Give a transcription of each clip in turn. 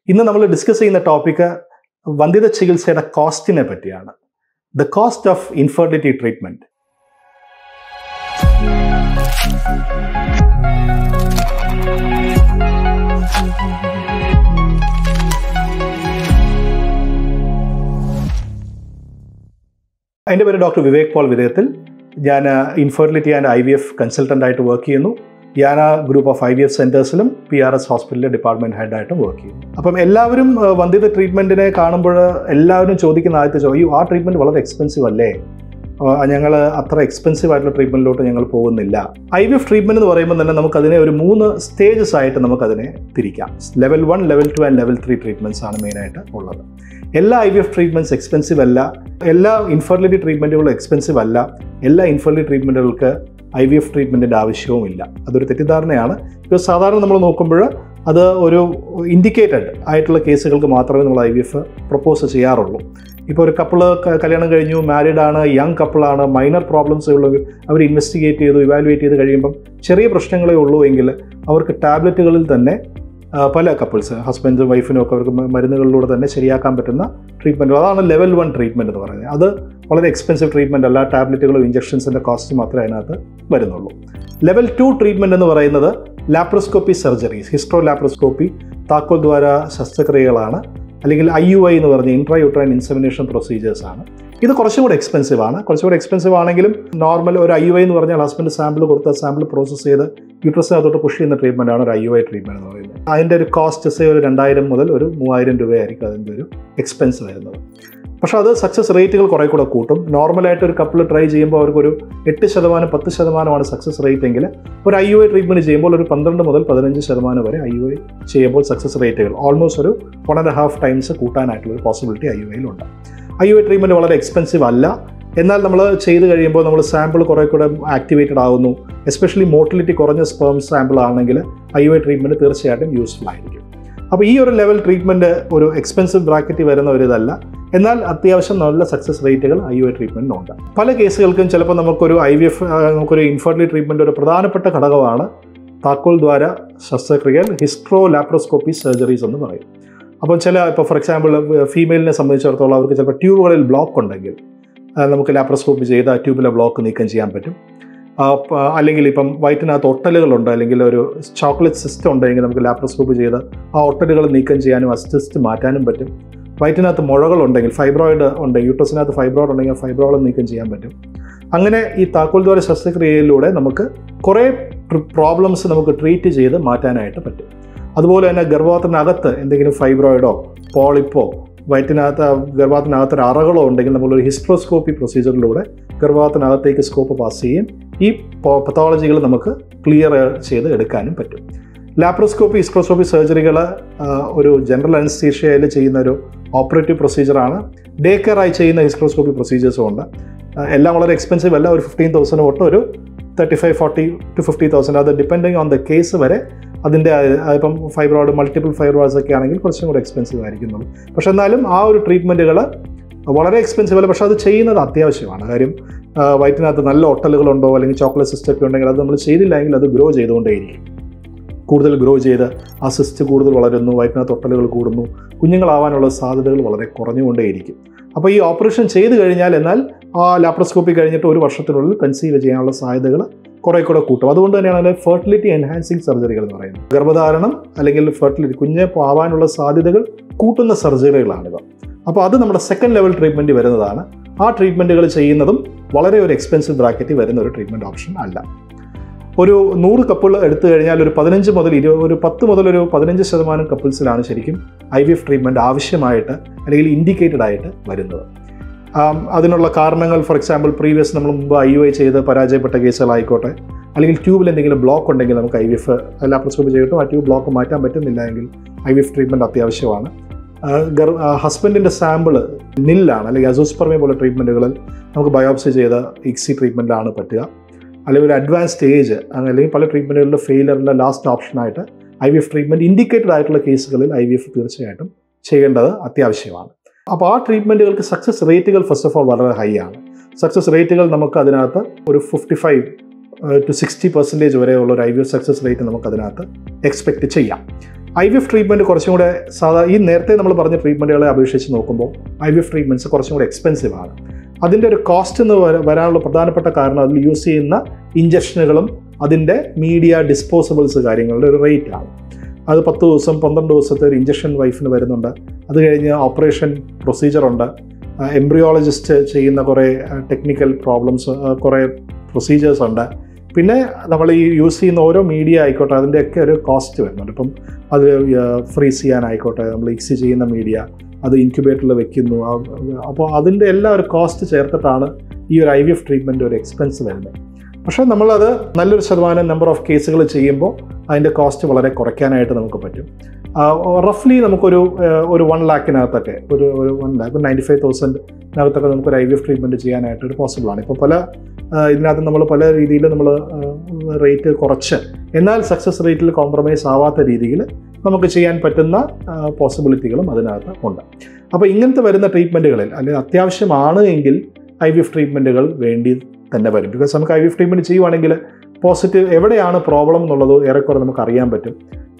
ഇന്ന് നമ്മൾ ഡിസ്കസ് ചെയ്യുന്ന ടോപ്പിക്ക് വന്ധ്യത ചികിത്സയുടെ കോസ്റ്റിനെ പറ്റിയാണ് the cost of infertility treatment എൻ്റെ പേര് ഡോക്ടർ വിവേക് പോൾ വിധേയത്തിൽ ഞാൻ infertility and I V F consultant ആയിട്ട് വർക്ക് ചെയ്യുന്നു യാന group of I V F സെൻറ്റേഴ്സിലും പി ആർ എസ് ഹോസ്പിറ്റലിലെ ഡിപ്പാർട്ട്മെൻറ്റ് ഹെഡായിട്ടും വർക്ക് ചെയ്യുന്നു അപ്പം എല്ലാവരും ഏഹ്, വന്ധ്യത ട്രീറ്റ്മെൻറ്റിനെ കാണുമ്പോൾ എല്ലാവരും ചോദിക്കുന്ന ആദ്യത്തെ ചോദ്യം ആ ട്രീറ്റ്മെൻറ്റ് വളരെ എക്സ്പെൻസീവ് അല്ലേ ഞങ്ങൾ അത്ര എക്സ്പെൻസീവ് ആയിട്ടുള്ള ട്രീറ്റ്മെൻറ്റിലോട്ട് ഞങ്ങൾ പോകുന്നില്ല ഐ വി എഫ് ട്രീറ്റ്മെൻറ്റ് എന്ന് പറയുമ്പോൾ തന്നെ നമുക്കതിനെ ഒരു മൂന്ന് സ്റ്റേജസ് ആയിട്ട് നമുക്കതിനെ തിരിക്കാം level one level two and level three treatments ആണ് മെയിനായിട്ട് ഉള്ളത് എല്ലാ I V F treatments expensive അല്ല എല്ലാ ഇൻഫെർട്ടിലിറ്റി ട്രീറ്റ്മെൻറ്റുകളും എക്സ്പെൻസീവ് അല്ല എല്ലാ ഇൻഫെർട്ടിലിറ്റി ട്രീറ്റ്മെൻറ്റുകൾക്ക് ഐ വി എഫ് ട്രീറ്റ്മെൻറ്റിൻ്റെ ആവശ്യവുമില്ല അതൊരു തെറ്റിദ്ധാരണയാണ് ഇപ്പോൾ സാധാരണ നമ്മൾ നോക്കുമ്പോൾ അത് ഒരു ഇൻഡിക്കേറ്റഡ് ആയിട്ടുള്ള കേസുകൾക്ക് മാത്രമേ നമ്മൾ ഐ വി എഫ് പ്രപ്പോസ് ചെയ്യാറുള്ളൂ ഇപ്പോൾ ഒരു കപ്പിള് കല്യാണം കഴിഞ്ഞു മാരീഡ് ആണ് യങ് കപ്പിളാണ് മൈനർ പ്രോബ്ലംസ് ഉള്ളെങ്കിൽ അവർ ഇൻവെസ്റ്റിഗേറ്റ് ചെയ്തു ഇവാലുവേറ്റ് ചെയ്ത് കഴിയുമ്പം ചെറിയ പ്രശ്നങ്ങളേ ഉള്ളൂ എങ്കിൽ അവർക്ക് ടാബ്ലറ്റുകളിൽ തന്നെ ആ, പല കപ്പിൾസ് ഹസ്ബൻഡും വൈഫിനും ഒക്കെ അവർക്ക് മ- മരുന്നുകളിലൂടെ തന്നെ ശരിയാക്കാൻ പറ്റുന്ന ട്രീറ്റ്മെൻറ്റ് അതാണ് ലെവൽ വൺ ട്രീറ്റ്മെൻറ്റ് എന്ന് പറയുന്നത് അത് വളരെ എക്സ്പെൻസീവ് ട്രീറ്റ്മെൻറ്റ് അല്ല ടാബ്ലറ്റുകളും ഇഞ്ചക്ഷൻസിൻ്റെ കോസ്റ്റ് മാത്രമേ അതിനകത്ത് വരുന്നുള്ളൂ ലെവൽ ടു ട്രീറ്റ്മെൻറ്റ് എന്ന് പറയുന്നത് ലാപ്രോസ്കോപ്പി സർജറീസ് ഹിസ്ട്രോ ലാപ്രോസ്കോപ്പി താക്കോൽ ദ്വാര ശസ്ത്രക്രിയകളാണ് അല്ലെങ്കിൽ ഐ യു ഐ എന്ന് പറഞ്ഞ ഇൻട്രായുട്രൈൻ ഇൻസെമിനേഷൻ പ്രൊസീജിയേഴ്സ് ആണ് ഇത് കുറച്ചും കൂടെ എക്സ്പെൻസീവ് ആണ് കുറച്ചും കൂടെ എക്സ്പെൻസീവ് ആണെങ്കിലും നോർമൽ ഒരു ഐ യു ഐ എന്ന് പറഞ്ഞാൽ ഹസ്ബൻഡ് സാമ്പിൾ കൊടുത്ത സാമ്പിൾ പ്രോസസ്സ് ചെയ്ത് യൂട്രസിനകത്തോട്ട് പുഷ് ചെയ്യുന്ന ട്രീറ്റ്മെൻ്റ് ആണ് ഒരു ഐ യു ഐ ട്രീറ്റ്മെൻറ്റ് എന്ന് പറയുന്നത് അതിൻ്റെ ഒരു കോസ്റ്റ് സേ ഒരു രണ്ടായിരം മുതൽ ഒരു മൂവായിരം രൂപയായിരിക്കും അതിൻ്റെ ഒരു എക്സ്പെൻസ് വരുന്നത് പക്ഷേ അത് സക്സസ് റേറ്റുകൾ കുറേ കൂടെ കൂട്ടും നോർമലായിട്ട് ഒരു കപ്പിൾ ട്രൈ ചെയ്യുമ്പോൾ അവർക്കൊരു എട്ട് ശതമാനം പത്ത് ശതമാനമാണ് സക്സസ് റേറ്റ് എങ്കിൽ ഒരു ഐ യു ഐ ട്രീറ്റ്മെൻറ്റ് ചെയ്യുമ്പോൾ ഒരു പന്ത്രണ്ട് മുതൽ പതിനഞ്ച് ശതമാനം വരെ ഐ യു ഐ ചെയ്യുമ്പോൾ സക്സസ് റേറ്റുകൾ ഓൾമോസ്റ്റ് ഒരു വൺ ആൻഡ് ഹാഫ് ടൈംസ് കൂട്ടാനായിട്ടുള്ള ഒരു പോസിബിലിറ്റി ഐ യു ഐയിലുണ്ട് ഐ യു ഐ ട്രീറ്റ്മെൻറ്റ് വളരെ എക്സ്പെൻസീവ് അല്ല എന്നാൽ നമ്മൾ ചെയ്ത് കഴിയുമ്പോൾ നമ്മൾ സാമ്പിൾ കുറേ കൂടെ ആക്ടിവേറ്റഡ് ആകുന്നു എസ്പെഷ്യലി മോട്ടിലിറ്റി കുറഞ്ഞ സ്പേം സാമ്പിൾ ആണെങ്കിൽ ഐ യു ഐ ട്രീറ്റ്മെൻറ്റ് തീർച്ചയായിട്ടും യൂസ്ഫുൾ ആയിരിക്കും അപ്പോൾ ഈ ഒരു ലെവൽ ട്രീറ്റ്മെൻറ്റ് ഒരു എക്സ്പെൻസീവ് ബ്രാക്കറ്റിൽ വരുന്ന ഒരു ഇതല്ല എന്നാൽ അത്യാവശ്യം നല്ല സക്സസ് റേറ്റുകൾ ഐ യു ഐ ട്രീറ്റ്മെൻറ്റിനുണ്ട് പല കേസുകൾക്കും ചിലപ്പോൾ നമുക്കൊരു ഐ വി എഫ് നമുക്കൊരു ഇൻഫെർട്ടിലിറ്റി ട്രീറ്റ്മെൻറ്റ് ഒരു പ്രധാനപ്പെട്ട ഘടകമാണ് താക്കോൽ ദ്വാര ശസ്ത്രക്രിയൽ ഹിസ്ട്രോ ലാപ്രോസ്കോപ്പി സർജറീസ് എന്ന് പറയും അപ്പോൾ ചില ഇപ്പോൾ ഫോർ എക്സാമ്പിൾ ഫീമെയിലിനെ സംബന്ധിച്ചിടത്തോളം അവർക്ക് ചിലപ്പോൾ ട്യൂബുകളിൽ ബ്ലോക്ക് ഉണ്ടെങ്കിൽ ആ, നമുക്ക് ലാപ്രോസ്കോപ്പി ചെയ്ത് ആ ട്യൂബിലെ ബ്ലോക്ക് നീക്കം ചെയ്യാൻ പറ്റും ആ, പ- അല്ലെങ്കിൽ ഇപ്പം വയറ്റിനകത്ത് ഒട്ടലുകളുണ്ട് അല്ലെങ്കിൽ ഒരു ചോക്ലേറ്റ് സിസ്റ്റം ഉണ്ടെങ്കിൽ നമുക്ക് ലാപ്രോസ്കോപ്പി ചെയ്ത് ആ ഒട്ടലുകൾ നീക്കം ചെയ്യാനും ആ സിസ്റ്റ് മാറ്റാനും പറ്റും വയറ്റിനകത്ത് മുഴകളുണ്ടെങ്കിൽ ഫൈബ്രോയിഡ് ഉണ്ടെങ്കിൽ യൂട്രസിനകത്ത് ഫൈബ്രോയിഡ് ഉണ്ടെങ്കിൽ ഫൈബ്രോയിഡ് നീക്കം ചെയ്യാൻ പറ്റും അങ്ങനെ ഈ താക്കോൽ ദ്വാര ശസ്ത്രക്രിയയിലൂടെ നമുക്ക് കുറേ പ്രോബ്ലംസ് നമുക്ക് ട്രീറ്റ് ചെയ്ത് മാറ്റാനായിട്ട് പറ്റും അതുപോലെ തന്നെ ഗർഭപാത്രത്തിനകത്ത് എന്തെങ്കിലും ഫൈബ്രോയിഡോ പോളിപ്പോ വയറ്റിനകത്ത് ഗർഭപാത്രത്തിനകത്ത് ഒരു അറകളോ ഉണ്ടെങ്കിൽ നമ്മളൊരു ഹിസ്ട്രോസ്കോപ്പി പ്രൊസീജിയറിലൂടെ ഗർഭപാത്രത്തിനകത്തേക്ക് സ്കോപ്പ് പാസ് ചെയ്യും ഈ പത്തോളജികൾ നമുക്ക് ക്ലിയർ ചെയ്ത് എടുക്കാനും പറ്റും ലാപ്രോസ്കോപ്പി ഹിസ്ട്രോസ്കോപ്പി സർജറികൾ ഒരു ജനറൽ അനസ്തീഷ്യയിൽ ചെയ്യുന്ന ഒരു ഓപ്പറേറ്റീവ് പ്രൊസീജിയറാണ് ഡേ കെയർ ആയി ചെയ്യുന്ന ഹിസ്ട്രോസ്കോപ്പി പ്രൊസീജിയേഴ്സും ഉണ്ട് ആ, എല്ലാം വളരെ എക്സ്പെൻസീവ് അല്ല ഒരു ഫിഫ്റ്റീൻ തൗസൻഡ് തൊട്ട് ഒരു thirty five forty to fifty thousand അത് ഡിപ്പെൻഡിങ് ഓൺ ദ കേസ് വരെ അതിൻ്റെ ആ, ഇപ്പം ഫൈബ്രോയിഡ് മൾട്ടിപ്പിൾ ഫൈബ്രോയിഡ്സ് ഒക്കെ ആണെങ്കിൽ കുറച്ചും കൂടെ എക്സ്പെൻസീവ് ആയിരിക്കുന്നുള്ളൂ പക്ഷെ എന്നാലും ആ ഒരു ട്രീറ്റ്മെൻറ്റുകൾ വളരെ എക്സ്പെൻസീവ് അല്ല പക്ഷെ അത് ചെയ്യുന്നത് അത്യാവശ്യമാണ് കാര്യം ആ, വയറ്റിനകത്ത് നല്ല ഒട്ടലുകളുണ്ടോ അല്ലെങ്കിൽ ചോക്ലേറ്റ് സിസ്റ്റം ഒക്കെ ഉണ്ടെങ്കിൽ അത് നമ്മൾ ചെയ്തില്ല എങ്കിൽ അത് ഗ്രോ ചെയ്തുകൊണ്ടേയിരിക്കും കൂടുതൽ ഗ്രോ ചെയ്ത് ആ സിസ്റ്റ് കൂടുതൽ വളരുന്നു വയറ്റിനകത്ത് ഒട്ടലുകൾ കൂടുന്നു കുഞ്ഞുങ്ങളാവാനുള്ള സാധ്യതകൾ വളരെ കുറഞ്ഞുകൊണ്ടേയിരിക്കും അപ്പോൾ ഈ ഓപ്പറേഷൻ ചെയ്ത് കഴിഞ്ഞാൽ എന്നാൽ ആ ലാപ്രോസ്കോപ്പി കഴിഞ്ഞിട്ട് ഒരു വർഷത്തിനുള്ളിൽ കൺസീവ് ചെയ്യാനുള്ള സാധ്യതകൾ കുറേ കൂടെ കൂട്ടും അതുകൊണ്ട് തന്നെയാണ് അതിനെ ഫെർട്ടിലിറ്റി എൻഹാൻസിങ് സർജറികൾ എന്ന് പറയുന്നത് ഗർഭധാരണം അല്ലെങ്കിൽ ഫെർട്ടിലിറ്റി കുഞ്ഞ് ആവാനുള്ള സാധ്യതകൾ കൂട്ടുന്ന സർജറികളാണിവ അപ്പോൾ അത് നമ്മുടെ സെക്കൻഡ് ലെവൽ ട്രീറ്റ്മെൻറ്റ് വരുന്നതാണ് ആ ട്രീറ്റ്മെൻറ്റുകൾ ചെയ്യുന്നതും വളരെ ഒരു എക്സ്പെൻസീവ് ബ്രാക്കറ്റിൽ വരുന്ന ഒരു ട്രീറ്റ്മെൻറ്റ് ഓപ്ഷൻ അല്ല ഒരു നൂറ് കപ്പിൾ എടുത്തു കഴിഞ്ഞാൽ ഒരു പതിനഞ്ച് മുതൽ ഇരുപത് ഒരു പത്ത് മുതൽ ഒരു പതിനഞ്ച് ശതമാനം കപ്പിൾസിലാണ് ശരിക്കും ഐ വി എഫ് ട്രീറ്റ്മെൻറ്റ് ആവശ്യമായിട്ട് അല്ലെങ്കിൽ ഇൻഡിക്കേറ്റഡ് ആയിട്ട് വരുന്നത് ആം, അതിനുള്ള കാരണങ്ങൾ ഫോർ എക്സാമ്പിൾ പ്രീവിയസ് നമ്മൾ മുമ്പ് ഐ യു ഐ ചെയ്ത് പരാജയപ്പെട്ട കേസുകളായിക്കോട്ടെ അല്ലെങ്കിൽ ട്യൂബിൽ എന്തെങ്കിലും ബ്ലോക്ക് ഉണ്ടെങ്കിൽ നമുക്ക് ഐ വി എഫ് ലാപ്രോസ്കോപ്പി ചെയ്തിട്ടും ആ ട്യൂബ് ബ്ലോക്ക് മാറ്റാൻ പറ്റുന്നില്ല എങ്കിൽ ഐ വി എഫ് ട്രീറ്റ്മെൻറ്റ് അത്യാവശ്യമാണ് ഹസ്ബൻഡിൻ്റെ സാമ്പിൾ നില്ലാണ് അല്ലെങ്കിൽ അസോസ്പെർമിയ പോലെ ട്രീറ്റ്മെൻറ്റുകളിൽ നമുക്ക് ബയോപ്സി ചെയ്ത ഇക്സി ട്രീറ്റ്മെൻറ്റാണ് പറ്റുക അല്ലെങ്കിൽ ഒരു അഡ്വാൻസ് സ്റ്റേജ് അല്ലെങ്കിൽ പല ട്രീറ്റ്മെൻറ്റുകളുടെ ഫെയിലറിൻ്റെ ലാസ്റ്റ് ഓപ്ഷനായിട്ട് I V F treatment indicated ആയിട്ടുള്ള കേസുകളിൽ ഐ വി എഫ് തീർച്ചയായിട്ടും ചെയ്യേണ്ടത് അത്യാവശ്യമാണ് അപ്പോൾ ആ ട്രീറ്റ്മെൻറ്റുകൾക്ക് സക്സസ് റേറ്റുകൾ ഫസ്റ്റ് ഓഫ് ഓൾ വളരെ ഹൈ ആണ് സക്സസ് റേറ്റുകൾ നമുക്ക് അതിനകത്ത് ഒരു fifty five to sixty percentage വരെയുള്ള ഒരു I V F success rate നമുക്ക് അതിനകത്ത് എക്സ്പെക്റ്റ് ചെയ്യാം ഐ വി എഫ് ട്രീറ്റ്മെൻറ്റ് കുറച്ചും കൂടെ സാധാ ഈ നേരത്തെ നമ്മൾ പറഞ്ഞ ട്രീറ്റ്മെൻറ്റുകളെ അപേക്ഷിച്ച് നോക്കുമ്പോൾ ഐ വി എഫ് ട്രീറ്റ്മെൻറ്റ്സ് കുറച്ചും കൂടെ എക്സ്പെൻസീവ് ആണ് അതിൻ്റെ ഒരു കോസ്റ്റ് എന്ന് വര- വരാനുള്ള പ്രധാനപ്പെട്ട കാരണം അതിൽ യൂസ് ചെയ്യുന്ന ഇഞ്ചക്ഷനുകളും അതിൻ്റെ മീഡിയ ഡിസ്പോസിബിൾസ് കാര്യങ്ങളുടെ ഒരു റേറ്റ് ആണ് അത് പത്ത് ദിവസം പന്ത്രണ്ട് ദിവസത്തെ ഒരു ഇഞ്ചക്ഷൻ വൈഫിന് വരുന്നുണ്ട് അത് കഴിഞ്ഞ് ഓപ്പറേഷൻ പ്രൊസീജിയറുണ്ട് എംബ്രിയോളജിസ്റ്റ് ചെയ്യുന്ന കുറേ ടെക്നിക്കൽ പ്രോബ്ലംസ് കുറേ പ്രൊസീജിയേഴ്സ് ഉണ്ട് പിന്നെ നമ്മൾ ഈ യൂസ് ചെയ്യുന്ന ഓരോ മീഡിയ ആയിക്കോട്ടെ അതിൻ്റെയൊക്കെ ഒരു കോസ്റ്റ് വരുന്നുണ്ട് ഇപ്പം അത് ഫ്രീസ് ചെയ്യാനായിക്കോട്ടെ നമ്മൾ ഇക്സി ചെയ്യുന്ന മീഡിയ അത് ഇൻക്യുബേറ്ററിൽ വെക്കുന്നു അപ്പോൾ അതിൻ്റെ എല്ലാ ഒരു കോസ്റ്റ് ചേർത്തിട്ടാണ് ഈ ഒരു ഐ വി എഫ് ട്രീറ്റ്മെൻറ്റ് ഒരു എക്സ്പെൻസ് വരുന്നത് പക്ഷേ നമ്മളത് നല്ലൊരു ശതമാനം നമ്പർ ഓഫ് കേസുകൾ ചെയ്യുമ്പോൾ അതിൻ്റെ കോസ്റ്റ് വളരെ കുറയ്ക്കാനായിട്ട് നമുക്ക് പറ്റും റഫ്ലി നമുക്കൊരു ആ, ഒരു വൺ ലാക്കിനകത്തൊക്കെ ഒരു ഒരു വൺ ലാക്ക് നയൻറ്റി ഫൈവ് തൗസൻഡിനകത്തൊക്കെ നമുക്കൊരു ഐ വി എഫ് ട്രീറ്റ്മെൻറ്റ് ചെയ്യാനായിട്ട് ഒരു പോസിബിൾ ആണ് ഇപ്പോൾ പല ആ, ഇതിനകത്ത് നമ്മൾ പല രീതിയിൽ നമ്മൾ റേറ്റ് കുറച്ച് എന്നാൽ സക്സസ് റേറ്റിൽ കോംപ്രമൈസ് ആവാത്ത രീതിയിൽ നമുക്ക് ചെയ്യാൻ പറ്റുന്ന പോസിബിലിറ്റികളും അതിനകത്ത് ഉണ്ട് അപ്പോൾ ഇങ്ങനത്തെ വരുന്ന ട്രീറ്റ്മെൻറ്റുകളിൽ അല്ലെങ്കിൽ അത്യാവശ്യമാണ് എങ്കിൽ ഐ വി എഫ് ട്രീറ്റ്മെൻറ്റുകൾ വേണ്ടി തന്നെ വരും ബിക്കോസ് നമുക്ക് ഐ വി എഫ് ട്രീറ്റ്മെൻറ്റ് ചെയ്യുവാണെങ്കിൽ പോസിറ്റീവ് എവിടെയാണ് പ്രോബ്ലം എന്നുള്ളത് ഏറെക്കുറെ നമുക്ക് അറിയാൻ പറ്റും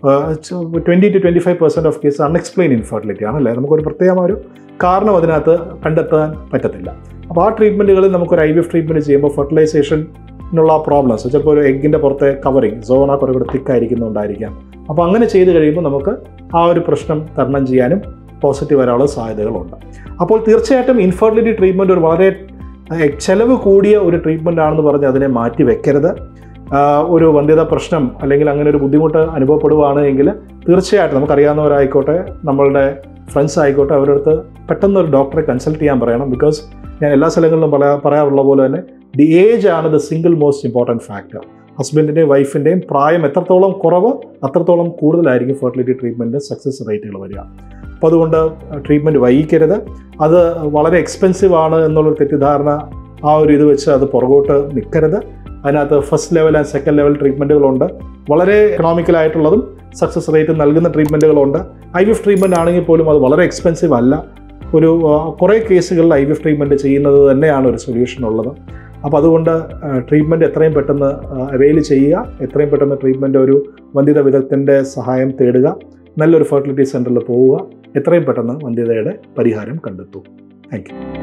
twenty to twenty five percent of case unexplain infertility ആണല്ലേ നമുക്കൊരു പ്രത്യേകമായ ഒരു കാരണം അതിനകത്ത് കണ്ടെത്താൻ പറ്റത്തില്ല അപ്പോൾ ആ ട്രീറ്റ്മെൻറ്റുകളിൽ നമുക്കൊരു ഐ വി എഫ് ട്രീറ്റ്മെൻറ്റ് ചെയ്യുമ്പോൾ ഫെർട്ടിലൈസേഷനുള്ള പ്രോബ്ലംസ് ചിലപ്പോൾ ഒരു എഗ്ഗിൻ്റെ പുറത്തെ കവറിങ് സോണ കുറേ കൂടെ തിക്കായിരിക്കുന്നുണ്ടായിരിക്കാം അപ്പോൾ അങ്ങനെ ചെയ്ത് കഴിയുമ്പോൾ നമുക്ക് ആ ഒരു പ്രശ്നം തരണം ചെയ്യാനും പോസിറ്റീവ് വരാനുള്ള സാധ്യതകളുണ്ട് അപ്പോൾ തീർച്ചയായിട്ടും ഇൻഫെർട്ടിലിറ്റി ട്രീറ്റ്മെൻറ്റ് ഒരു വളരെ ഏഹ്, ചെലവ് കൂടിയ ഒരു ട്രീറ്റ്മെൻ്റ് ആണെന്ന് പറഞ്ഞ് അതിനെ മാറ്റി വെക്കരുത് ആഹ്, ഒരു വന്ധ്യത പ്രശ്നം അല്ലെങ്കിൽ അങ്ങനെ ഒരു ബുദ്ധിമുട്ട് അനുഭവപ്പെടുവാണ് എങ്കിൽ തീർച്ചയായിട്ടും നമുക്കറിയാവുന്നവരായിക്കോട്ടെ നമ്മളുടെ ഫ്രണ്ട്സ് ആയിക്കോട്ടെ അവരുടെ അടുത്ത് പെട്ടെന്ന് ഒരു ഡോക്ടറെ കൺസൾട്ട് ചെയ്യാൻ പറയണം ബിക്കോസ് ഞാൻ എല്ലാ സ്ഥലങ്ങളിലും പറയാ പറയാറുള്ള പോലെ തന്നെ ദി ഏജ് ആണ് the single most important factor ഹസ്ബൻഡിൻ്റെയും വൈഫിൻ്റെയും പ്രായം എത്രത്തോളം കുറവ് അത്രത്തോളം കൂടുതലായിരിക്കും ഫെർട്ടിലിറ്റി ട്രീറ്റ്മെൻറ്റ് സക്സസ് റേറ്റുകൾ വരിക അപ്പോൾ അതുകൊണ്ട് ട്രീറ്റ്മെൻറ്റ് വൈകിക്കരുത് അത് വളരെ എക്സ്പെൻസീവ് ആണ് എന്നുള്ളൊരു തെറ്റിദ്ധാരണ ആ ഒരു ഇത് വെച്ച് അത് പുറകോട്ട് നിൽക്കരുത് അതിനകത്ത് first level and second level ട്രീറ്റ്മെൻറ്റുകളുണ്ട് വളരെ എക്കണോമിക്കലായിട്ടുള്ളതും സക്സസ് റേറ്റ് നൽകുന്ന ട്രീറ്റ്മെൻറ്റുകളുണ്ട് ഐ വി എഫ് ട്രീറ്റ്മെൻറ്റ് ആണെങ്കിൽ പോലും അത് വളരെ എക്സ്പെൻസീവ് അല്ല ഒരു ആ, കുറേ കേസുകളിൽ ഐ വി എഫ് ട്രീറ്റ്മെൻറ്റ് ചെയ്യുന്നത് തന്നെയാണ് ഒരു സൊല്യൂഷൻ ഉള്ളത് അപ്പോൾ അതുകൊണ്ട് ട്രീറ്റ്മെൻറ്റ് എത്രയും പെട്ടെന്ന് അവെയിൽ ചെയ്യുക എത്രയും പെട്ടെന്ന് ട്രീറ്റ്മെൻറ്റ് ഒരു വന്ധ്യത വിദഗ്ധൻ്റെ സഹായം തേടുക നല്ലൊരു ഫെർട്ടിലിറ്റി സെൻറ്ററിൽ പോവുക എത്രയും പെട്ടെന്ന് വന്ധ്യതയുടെ പരിഹാരം കണ്ടെത്തൂ താങ്ക് യു